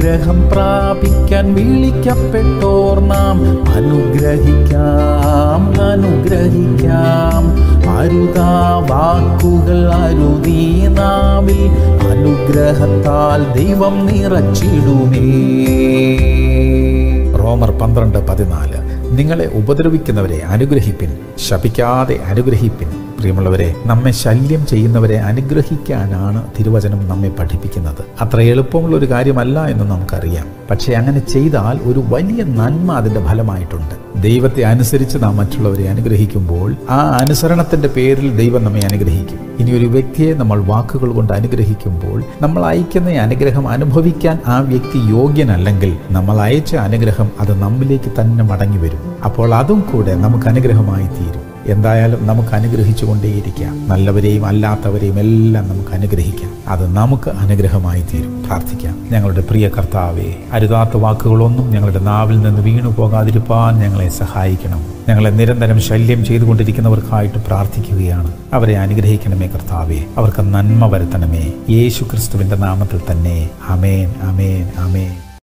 അനുഗ്രഹം പ്രാപിക്കാൻ വിളിക്കപ്പെട്ടോർ നാം അനുഗ്രഹിക്കാം അനുഗ്രഹിക്കാം അരുതാ വാക്കുകൾ അരുതീ നാവിൽ അനുഗ്രഹത്താൽ ദൈവം നിറച്ചിടുമേ റോമർ പന്ത്രണ്ട് പതിനാല് നിങ്ങളെ ഉപദ്രവിക്കുന്നവരെ അനുഗ്രഹിപ്പിൻ ശപിക്കാതെ അനുഗ്രഹിപ്പിൻ പ്രിയമുള്ളവരെ നമ്മെ ശല്യം ചെയ്യുന്നവരെ അനുഗ്രഹിക്കാനാണ് തിരുവചനം നമ്മെ പഠിപ്പിക്കുന്നത് അത്ര എളുപ്പമുള്ള ഒരു കാര്യമല്ല എന്ന് നമുക്കറിയാം പക്ഷേ അങ്ങനെ ചെയ്താൽ ഒരു വലിയ നന്മ അതിൻ്റെ ഫലമായിട്ടുണ്ട് ദൈവത്തെ അനുസരിച്ച് നാം മറ്റുള്ളവരെ അനുഗ്രഹിക്കുമ്പോൾ ആ അനുസരണത്തിന്റെ പേരിൽ ദൈവം നമ്മെ അനുഗ്രഹിക്കും ഇനി ഒരു വ്യക്തിയെ നമ്മൾ വാക്കുകൾ കൊണ്ട് അനുഗ്രഹിക്കുമ്പോൾ നമ്മൾ അയക്കുന്ന ഈ അനുഗ്രഹം അനുഭവിക്കാൻ ആ വ്യക്തി യോഗ്യനല്ലെങ്കിൽ നമ്മൾ അയച്ച അനുഗ്രഹം അത് നമ്മിലേക്ക് തന്നെ മടങ്ങി വരും അപ്പോൾ അതും കൂടെ നമുക്ക് അനുഗ്രഹമായി തീരും എന്തായാലും നമുക്ക് അനുഗ്രഹിച്ചു കൊണ്ടേയിരിക്കാം നല്ലവരെയും അല്ലാത്തവരെയും എല്ലാം നമുക്ക് അനുഗ്രഹിക്കാം അത് നമുക്ക് അനുഗ്രഹമായി തീരും പ്രാർത്ഥിക്കാം ഞങ്ങളുടെ പ്രിയ കർത്താവെ അരുതാത്ത വാക്കുകളൊന്നും ഞങ്ങളുടെ നാവിൽ നിന്ന് വീണു പോകാതിരിപ്പാൻ ഞങ്ങളെ സഹായിക്കണം ഞങ്ങളെ നിരന്തരം ശല്യം ചെയ്തുകൊണ്ടിരിക്കുന്നവർക്കായിട്ട് പ്രാർത്ഥിക്കുകയാണ് അവരെ അനുഗ്രഹിക്കണമേ കർത്താവെ അവർക്ക് നന്മ വരുത്തണമേ യേശു ക്രിസ്തുവിന്റെ നാമത്തിൽ തന്നെ അമേൻ അമേൻ അമേൻ